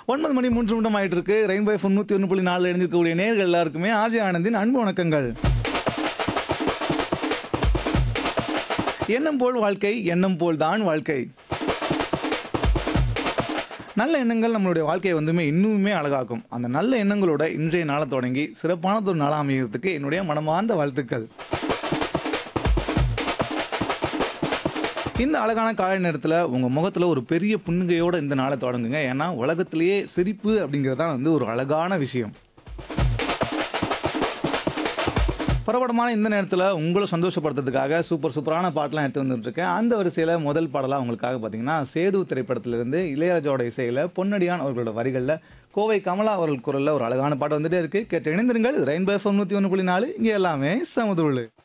ஒன்பது மணி மூன்று நிமிடம் ஆயிட்டு இருக்கு ரெயின்போ எஃப்எம் நூற்றி ஒன்று புள்ளி நாலு எழுந்திருக்கக்கூடிய நேர்கள் எல்லாருக்குமே ஆர்ஜி ஆனந்தின் அன்பு வணக்கங்கள் எண்ணம் போல் வாழ்க்கை எண்ணம் போல் தான் வாழ்க்கை நல்ல எண்ணங்கள் நம்மளுடைய வாழ்க்கையை வந்துமே இன்னுமே அழகாக்கும் அந்த நல்ல எண்ணங்களோட இன்றைய நாளை தொடங்கி சிறப்பானது ஒரு நாளாக அமைகிறதுக்கு என்னுடைய மனமார்ந்த வாழ்த்துக்கள் இந்த அழகான காலை நேரத்தில் உங்கள் முகத்தில் ஒரு பெரிய புன்னகையோட இந்த நாளை தொடங்குங்க ஏன்னா உலகத்திலேயே சிரிப்பு அப்படிங்கிறது தான் வந்து ஒரு அழகான விஷயம் பரபரமான இந்த நேரத்தில் உங்களை சந்தோஷப்படுத்துறதுக்காக சூப்பர் சூப்பரான பாட்டெலாம் எடுத்து வந்துட்டு இருக்கேன் அந்த வரிசையில் முதல் பாடலாக உங்களுக்காக பார்த்தீங்கன்னா சேது திரைப்படத்திலிருந்து இளையராஜாவோட இசையில் பொன்னடியான் அவர்களோட வரிகளில் கோவை கமலா அவர்கள் குரலில் ஒரு அழகான பாட்டு வந்துட்டே இருக்கு கேட்டு இணைந்திருங்கள் ரெயின்போ எஃப்எம் நூற்றி ஒன்று புள்ளி நாலு இங்கே எல்லாமே சமதுள்ளு